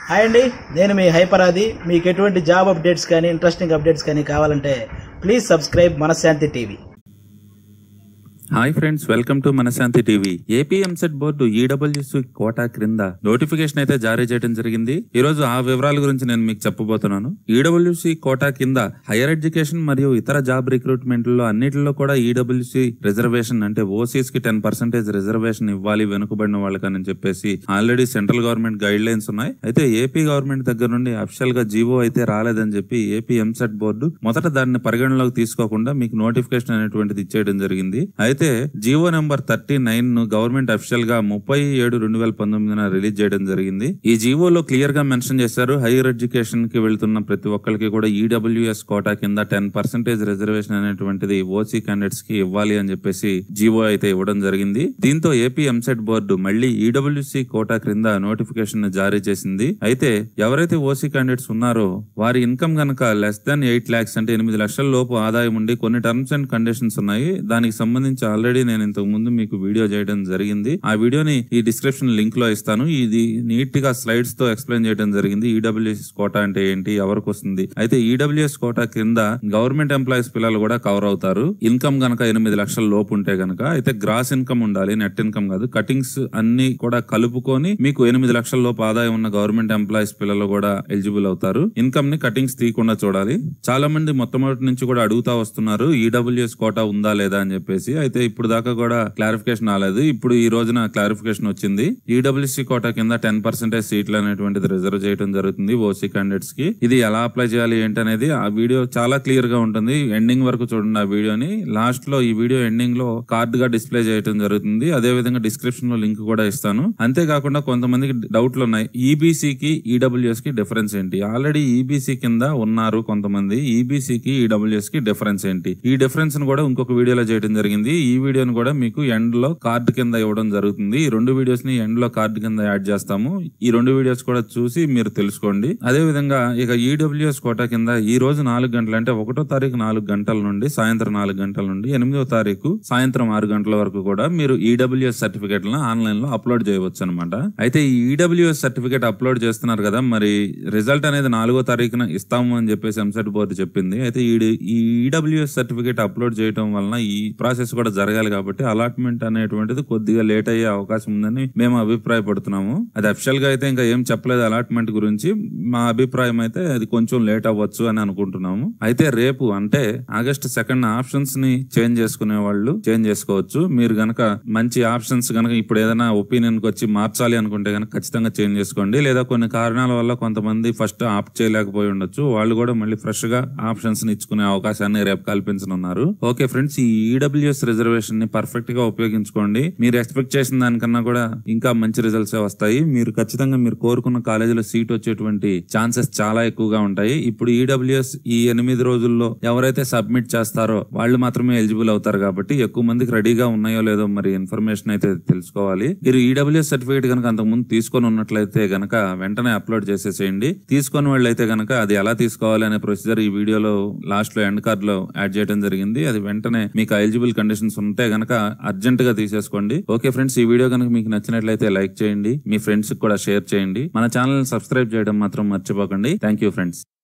hi అండి నేను మీ హైపరాది మీకు ఎటువంటి జాబ్ అప్డేట్స్ కానీ ఇంట్రెస్టింగ్ అప్డేట్స్ కానీ కావాలంటే please subscribe Manasanthi TV hi friends welcome to Manasanthi TV AP EAMCET board EWC quota క్రింద నోటిఫికేషన్ అయితే జారీ చేయడం జరిగింది ఈ రోజు ఆ వివరాల గురించి నేను మీకు చెప్పబోతున్నాను ఈడబ్ల్యూసి కోటా కింద హైయర్ ఎడ్యుకేషన్ మరియు ఇతర జాబ్ రిక్రూట్మెంట్ లో అన్నిటిలో కూడా ఈడబ్ల్యూసి రిజర్వేషన్ అంటే ఓసీస్ కి టెన్ పర్సెంటేజ్ రిజర్వేషన్ ఇవ్వాలి వెనుకబడిన వాళ్ళకని చెప్పేసి already central government guidelines ఉన్నాయి అయితే ఏపీ గవర్నమెంట్ దగ్గర నుండి అఫిషియల్ గా జీవో అయితే రాలేదని చెప్పి ఏపీ ఎంసెట్ బోర్డు మొదట దాన్ని పరిగణలోకి తీసుకోకుండా మీకు నోటిఫికేషన్ అనేటువంటిది ఇచ్చేయడం జరిగింది అయితే జీవో నెంబర్ థర్టీ నైన్ ను గవర్నమెంట్ అఫిషియల్ గా ముప్పై ఏడు రెండు వేల పంతొమ్మిదిన రిలీజ్ చేయడం జరిగింది ఈ జీవోలో క్లియర్ గా మెన్షన్ చేశారు హైయర్ ఎడ్యుకేషన్ కి వెళ్తున్న ప్రతి ఒక్కరికి కూడా ఈడబ్ల్యూఎస్ కోటా కింద టెన్ పర్సెంటేజ్ రిజర్వేషన్ అనేటువంటిది ఓసీ క్యాండిడేట్స్ కి ఇవ్వాలి అని చెప్పేసి జీవో అయితే ఇవ్వడం జరిగింది దీంతో ఏపీ ఎంసెట్ బోర్డు మళ్ళీ ఈడబ్ల్యూసి కోటా క్రింద నోటిఫికేషన్ జారీ చేసింది అయితే ఎవరైతే ఓసీ క్యాండిడేట్స్ ఉన్నారో వారి ఇన్కమ్ గనక లెస్ దాన్ ఎయిట్ లాక్స్ అంటే ఎనిమిది లక్షల లోపు ఆదాయం ఉండి కొన్ని టర్మ్స్ అండ్ కండిషన్స్ ఉన్నాయి దానికి సంబంధించి ఆల్రెడీ నేను ఇంతకు ముందు మీకు వీడియో చేయడం జరిగింది ఆ వీడియోని ఈ డిస్క్రిప్షన్ లింక్ లో ఇస్తాను ఇది నీట్ గా స్లైడ్స్ తో ఎక్స్ప్లెయిన్ చేయడం జరిగింది ఈడబ్ల్యూఎస్ కోటా అంటే ఏంటి ఎవరికి వస్తుంది అయితే ఈడబ్ల్యూఎస్ కోటా కింద గవర్నమెంట్ ఎంప్లాయీస్ పిల్లలు కూడా కవర్ అవుతారు ఇన్కమ్ గనక ఎనిమిది లక్షల లోపు ఉంటే గనక అయితే గ్రాస్ ఇన్కమ్ ఉండాలి నెట్ ఇన్కమ్ కాదు కటింగ్స్ అన్ని కూడా కలుపుకొని మీకు ఎనిమిది లక్షల లోపు ఆదాయం ఉన్న గవర్నమెంట్ ఎంప్లాయీస్ పిల్లలు కూడా ఎలిజిబుల్ అవుతారు ఇన్కమ్ ని కటింగ్స్ తీయకుండా చూడాలి చాలా మంది మొట్టమొదటి నుంచి కూడా అడుగుతా వస్తున్నారు ఈడబ్ల్యూఎస్ కోటా ఉందా లేదా అని చెప్పేసి అయితే ఇప్పుడు దాకా కూడా క్లారిఫికేషన్ రాలేదు ఇప్పుడు ఈ రోజున క్లారిఫికేషన్ వచ్చింది ఈడబ్ల్యూసి కోటా కింద టెన్ పర్సెంటేజ్ సీట్లు అనేటువంటిది రిజర్వ్ చేయడం జరుగుతుంది ఓసీ క్యాండిడేట్స్ కి ఇది ఎలా అప్లై చేయాలి ఏంటనేది ఆ వీడియో చాలా క్లియర్ గా ఉంటుంది ఎండింగ్ వరకు చూడండి ఆ వీడియోని లాస్ట్ లో ఈ వీడియో ఎండింగ్ లో కార్డ్ గా డిస్ప్లే చేయడం జరుగుతుంది అదే విధంగా డిస్క్రిప్షన్ లో లింక్ కూడా ఇస్తాను అంతేకాకుండా కొంతమందికి డౌట్లు ఉన్నాయి ఈబీసీ కి ఈడబ్ల్యూఎస్ కి డిఫరెన్స్ ఏంటి ఆల్రెడీ ఈబీసీ కింద ఉన్నారు కొంతమంది ఈబీసీ కి ఈడబ్ల్యూఎస్ కి డిఫరెన్స్ ఏంటి ఈ డిఫరెన్స్ ను కూడా ఇంకొక వీడియోలో చేయడం జరిగింది ఈ వీడియోని కూడా మీకు ఎండ్ లో కార్డ్ కింద ఇవ్వడం జరుగుతుంది ఈ రెండు వీడియోస్ ని ఎండ్ లో కార్డ్ కింద యాడ్ చేస్తాము ఈ రెండు వీడియోస్ కూడా చూసి మీరు తెలుసుకోండి అదే విధంగా ఇక ఈడబ్ల్యూఎస్ కోటా కింద ఈ రోజు నాలుగు గంటలు అంటే ఒకటో తారీఖు నాలుగు గంటల నుండి సాయంత్రం నాలుగు గంటల నుండి ఎనిమిదో తారీఖు సాయంత్రం ఆరు గంటల వరకు కూడా మీరు ఈడబ్ల్యూఎస్ సర్టిఫికేట్ ఆన్లైన్ లో అప్లోడ్ చేయవచ్చు అనమాట అయితే ఈ ఈడబ్ల్యూఎస్ సర్టిఫికేట్ అప్లోడ్ చేస్తున్నారు కదా మరి రిజల్ట్ అనేది నాలుగో తారీఖున ఇస్తాము అని చెప్పేసి ఎంసెట్ బోర్డు చెప్పింది అయితే ఈ ఈడబ్ల్యూఎస్ సర్టిఫికేట్ అప్లోడ్ చేయడం వలన ఈ ప్రాసెస్ కూడా జరగాలి కాబట్టి అలాట్మెంట్ అనేటువంటిది కొద్దిగా లేట్ అయ్యే అవకాశం ఉందని మేము అభిప్రాయపడుతున్నాము అది అఫిషియల్ గా అయితే ఇంకా ఏం చెప్పలేదు అలాట్మెంట్ గురించి మా అభిప్రాయం అయితే అది కొంచెం లేట్ అవ్వచ్చు అని అనుకుంటున్నాము అయితే రేపు అంటే ఆగస్ట్ సెకండ్ ఆప్షన్స్ ని చేంజ్ చేసుకునే వాళ్ళు చేంజ్ చేసుకోవచ్చు మీరు గనక మంచి ఆప్షన్స్ గనక ఇప్పుడు ఏదైనా ఒపీనియన్ కి వచ్చి మార్చాలి అనుకుంటే గనక ఖచ్చితంగా చేంజ్ చేసుకోండి లేదా కొన్ని కారణాల వల్ల కొంతమంది ఫస్ట్ ఆప్ చేయలేకపోయి ఉండొచ్చు వాళ్ళు కూడా మళ్ళీ ఫ్రెష్ గా ఆప్షన్స్ ని ఇచ్చుకునే అవకాశాన్ని రేపు కల్పించనున్నారు ఓకే ఫ్రెండ్స్ ఈ ఈడబ్ల్యూఎస్ రిజర్వేషన్ ని పర్ఫెక్ట్ గా ఉపయోగించుకోండి మీరు ఎక్స్పెక్ట్ చేసిన దానికన్నా కూడా ఇంకా మంచి రిజల్ట్స్ వస్తాయి మీరు ఖచ్చితంగా మీరు కోరుకున్న కాలేజీలో సీట్ వచ్చేటువంటి ఛాన్సెస్ చాలా ఎక్కువగా ఉంటాయి ఇప్పుడు ఈడబ్ల్యూఎస్ ఈ ఎనిమిది రోజుల్లో ఎవరైతే సబ్మిట్ చేస్తారో వాళ్ళు మాత్రమే ఎలిజిబుల్ అవుతారు కాబట్టి ఎక్కువ మందికి రెడీగా ఉన్నాయో లేదో మరి ఇన్ఫర్మేషన్ అయితే తెలుసుకోవాలి మీరు ఈడబ్ల్యూఎస్ సర్టిఫికేట్ కనుక అంతకుముందు తీసుకొని ఉన్నట్లయితే గనక వెంటనే అప్లోడ్ చేసేసేయండి తీసుకొని వాళ్ళైతే గనక అది ఎలా తీసుకోవాలి అనే ప్రొసీజర్ ఈ వీడియోలో లాస్ట్ లో ఎండ్ కార్డ్ లో యాడ్ చేయడం జరిగింది అది వెంటనే మీకు ఎలిజిబుల్ కండిషన్స్ ఉంటే గనక అర్జెంట్ గా తీసేసుకోండి ఓకే ఫ్రెండ్స్ ఈ వీడియో కనుక మీకు నచ్చినట్లయితే లైక్ చేయండి మీ ఫ్రెండ్స్ కూడా షేర్ చేయండి మన ఛానల్ సబ్స్క్రైబ్ చేయడం మాత్రం మర్చిపోకండి థ్యాంక్ యూ ఫ్రెండ్స్